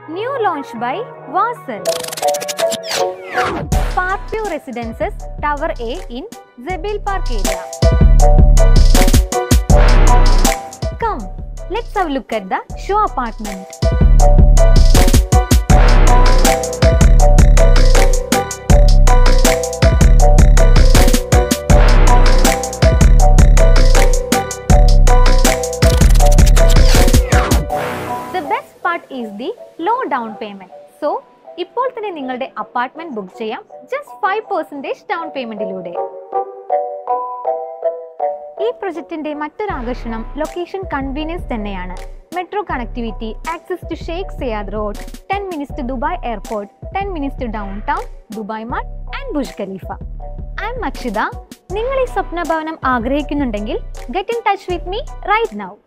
New launch by Vasan. Parkview Residences Tower A in Zebil Park area. Come, let's have a look at the show apartment. The best part is the low down payment. So, ഇപ്പോൾ തന്നെ നിങ്ങളുടെ apartment book ചെയ്യാം just five percentage down പേയ്മെന്റിലൂടെ ഈ പ്രൊജക്ടിന്റെ മറ്റൊരു ആകർഷണം location convenience തന്നെയാണ് metro connectivity access to Sheikh Zayed road ten minutes to Dubai airport ten minutes to downtown Dubai mart and Burj Khalifa I am Akshitha നിങ്ങൾ ഈ സ്വപ്ന ഭവനം ആഗ്രഹിക്കുന്നുണ്ടെങ്കിൽ get in touch with me right now